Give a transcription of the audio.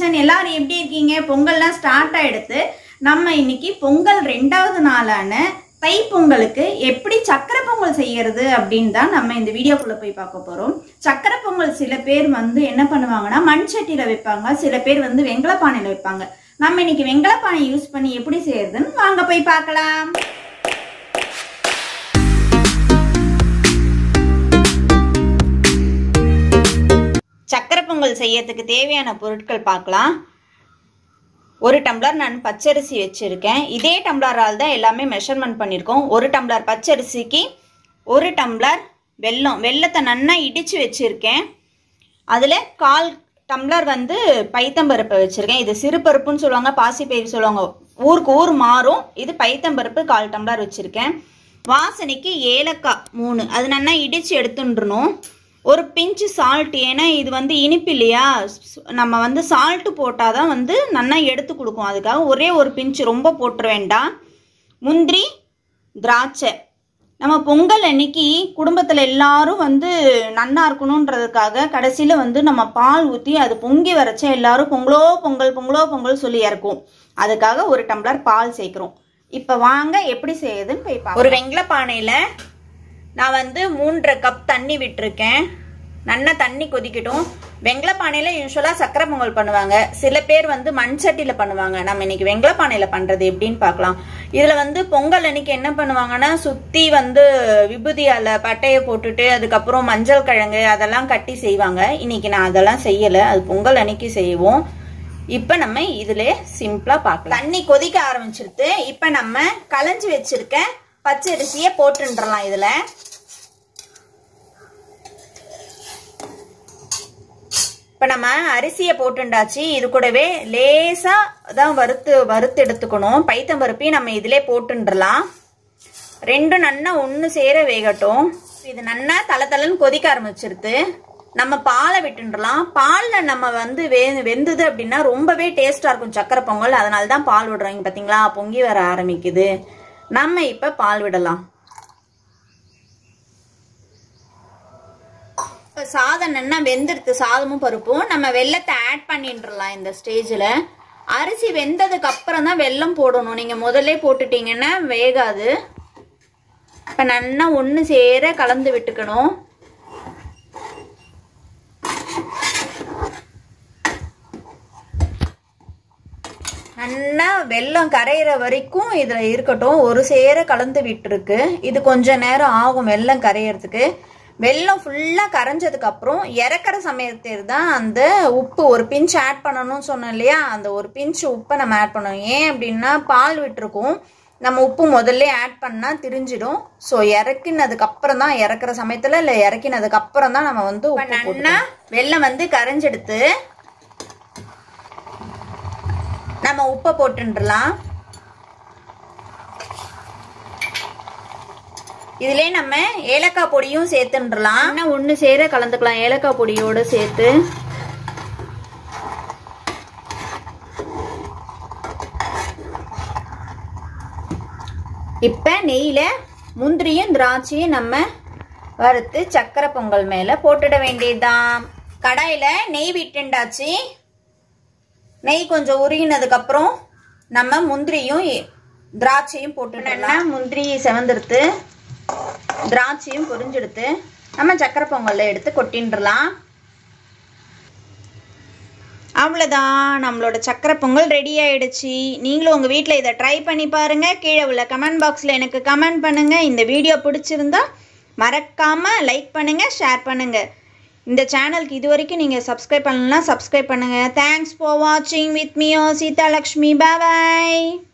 Kitchen எல்லாரும் எப்படி இருக்கீங்க பொங்கல்லாம் ஸ்டார்ட் ஆயிடுத்து நம்ம இன்னைக்கு பொங்கல் ரெண்டாவது நாளான தை பொங்கலுக்கு எப்படி சக்கரை பொங்கல் செய்யறது அப்படின்னு தான் நம்ம இந்த வீடியோக்குள்ள போய் பார்க்க போறோம் சக்கரை பொங்கல் சில பேர் வந்து என்ன பண்ணுவாங்கன்னா மண் சட்டியில வைப்பாங்க சில பேர் வந்து வெங்கல பானையில வைப்பாங்க நம்ம இன்னைக்கு வெங்கல பானை யூஸ் பண்ணி எப்படி செய்யறதுன்னு வாங்க போய் பார்க்கலாம் சக்கரை பொங்கல் செய்யறதுக்கு தேவையான பொருட்கள் பார்க்கலாம் ஒரு டம்ளர் நான் பச்சரிசி வச்சுருக்கேன் இதே டம்ளரால் தான் எல்லாமே மெஷர்மெண்ட் பண்ணியிருக்கோம் ஒரு டம்ளர் பச்சரிசிக்கு ஒரு டம்ளர் வெல்லம் வெல்லத்தை நன்னா இடித்து வச்சுருக்கேன் அதில் கால் டம்ளர் வந்து பைத்தம்பருப்பு வச்சுருக்கேன் இது சிறு பருப்புன்னு சொல்லுவாங்க பாசிப்பயிறு சொல்லுவாங்க ஊருக்கு ஊர் மாறும் இது பைத்தம்பருப்பு கால் டம்ளர் வச்சுருக்கேன் வாசனைக்கு ஏலக்காய் மூணு அது நன்னா இடித்து எடுத்துட்டுருணும் ஒரு பிஞ்சு சால்ட் ஏன்னா இது வந்து இனிப்பு இல்லையா ஸ்- நம்ம வந்து சால்ட்டு போட்டால் தான் வந்து நல்லா எடுத்து கொடுக்கும் அதுக்காக ஒரே ஒரு பிஞ்சு ரொம்ப போட்டுற வேண்டாம் முந்திரி திராட்சை நம்ம பொங்கல் அன்னைக்கு குடும்பத்தில் எல்லாரும் வந்து நன்னா இருக்கணுன்றதுக்காக கடைசியில் வந்து நம்ம பால் ஊற்றி அது பொங்கி வரைச்சா எல்லாரும் பொங்கலோ பொங்கல் பொங்கலோ பொங்கல் சொல்லி இறக்கும் அதுக்காக ஒரு டம்ளர் பால் சேர்க்குறோம் இப்போ வாங்க எப்படி செய்யுதுன்னு போய் பார்க்கலாம். ஒரு வெங்கல பானையில் நான் வந்து மூன்றரை கப் தண்ணி விட்டிருக்கேன் நல்லா தண்ணி கொதிக்கட்டும் வெங்கல பானையில யூஸ்வலாக சக்கரை பொங்கல் பண்ணுவாங்க சில பேர் வந்து மண் சட்டியில் பண்ணுவாங்க நம்ம இன்னைக்கு வெங்கல பானையில பண்றது எப்படின்னு பார்க்கலாம் இதுல வந்து பொங்கல் அன்னைக்கு என்ன பண்ணுவாங்கன்னா சுத்தி வந்து விபூதியால பட்டையை போட்டுட்டு அதுக்கப்புறம் மஞ்சள் கிழங்கு அதெல்லாம் கட்டி செய்வாங்க இன்னைக்கு நான் அதெல்லாம் செய்யல அது பொங்கல் அன்னைக்கு செய்வோம் இப்ப நம்ம இதுல சிம்பிளா பார்க்கலாம் தண்ணி கொதிக்க ஆரம்பிச்சிருது இப்ப நம்ம களைஞ்சு வச்சிருக்க பச்சரிசியை போட்டுன்றலாம் இதுல இப்ப நம்ம அரிசியை போட்டுண்டாச்சு இது கூடவே லேசா தான் வறுத்து வறுத்து எடுத்துக்கணும் பைத்தம்பருப்பையும் நம்ம இதிலே போட்டுன்றலாம் ரெண்டும் நன்னா ஒன்று சேர வேகட்டும் இது நன்னா தலை தலைன்னு கொதிக்க ஆரம்பிச்சிருது நம்ம பாலை விட்டுன்றலாம் பாலில் நம்ம வந்து வே வெந்தது அப்படின்னா ரொம்பவே டேஸ்டாக இருக்கும் சக்கரை பொங்கல் அதனால தான் பால் விடுறோம் இங்க பார்த்தீங்களா பொங்கி வர ஆரம்பிக்குது நம்ம இப்போ பால் விடலாம் இப்போ சாதம் நல்லா வெந்துடுது சாதமும் பருப்பும் நம்ம வெள்ளத்தை ஆட் பண்ணிட்டுலாம் இந்த ஸ்டேஜில் அரிசி வெந்ததுக்கு அப்புறம் தான் வெல்லம் போடணும் நீங்கள் முதல்ல போட்டுட்டீங்கன்னா வேகாது இப்போ நல்லா ஒன்று சேர கலந்து விட்டுக்கணும் நல்லா வெல்லம் கரையிற வரைக்கும் இதில் இருக்கட்டும் ஒரு சேர கலந்து விட்டுருக்கு இது கொஞ்ச நேரம் ஆகும் வெல்லம் கரையிறதுக்கு வெல்லம் ஃபுல்லாக கரைஞ்சதுக்கு அப்புறம் இறக்குற சமயத்தில் தான் அந்த உப்பு ஒரு பிஞ்ச் ஆட் பண்ணணும்னு சொன்னோம் இல்லையா அந்த ஒரு பிஞ்ச் உப்பை நம்ம ஆட் பண்ணணும் ஏன் அப்படின்னா பால் விட்டுருக்கோம் நம்ம உப்பு முதல்ல ஆட் பண்ணால் திரிஞ்சிடும் ஸோ இறக்கினதுக்கு அப்புறம் தான் இறக்குற சமயத்தில் இல்லை இறக்கினதுக்கு அப்புறம் தான் நம்ம வந்து உப்பு நல்லா வெல்லம் வந்து கரைஞ்செடுத்து நம்ம உப்பை போட்டுன்றலாம் இதுலயே நம்ம ஏலக்காய் பொடியும் சேர்த்துன்றலாம் இன்னும் ஒன்று சேர கலந்துக்கலாம் ஏலக்காய் பொடியோட சேர்த்து இப்போ நெய்யில் முந்திரியும் திராட்சையும் நம்ம வறுத்து சக்கரை பொங்கல் மேலே போட்டுட வேண்டியதுதான் கடாயில் நெய் விட்டுண்டாச்சு நெய் கொஞ்சம் உருகினதுக்கு அப்புறம் நம்ம முந்திரியும் எ- திராட்சையும் போட்டுட்டோம்னா முந்திரி செவந்துடுத்து திராட்சையும் பொரிஞ்செடுத்து நம்ம சக்கரை பொங்கல்ல எடுத்து கொட்டின்றலாம் அவ்வளோதான் நம்மளோட சக்கரை பொங்கல் ரெடி ஆயிடுச்சு நீங்களும் உங்கள் வீட்டில் இதை ட்ரை பண்ணி பாருங்க கீழே உள்ள கமெண்ட் பாக்ஸில் எனக்கு கமெண்ட் பண்ணுங்க இந்த வீடியோ பிடிச்சிருந்தா மறக்காம லைக் பண்ணுங்க ஷேர் பண்ணுங்க இந்த சேனலுக்கு இது வரைக்கும் நீங்கள் சப்ஸ்கிரைப் பண்ணலன்னா சப்ஸ்கிரைப் பண்ணுங்க தேங்க்ஸ் ஃபார் வாட்சிங் with me Seetha Lakshmi bye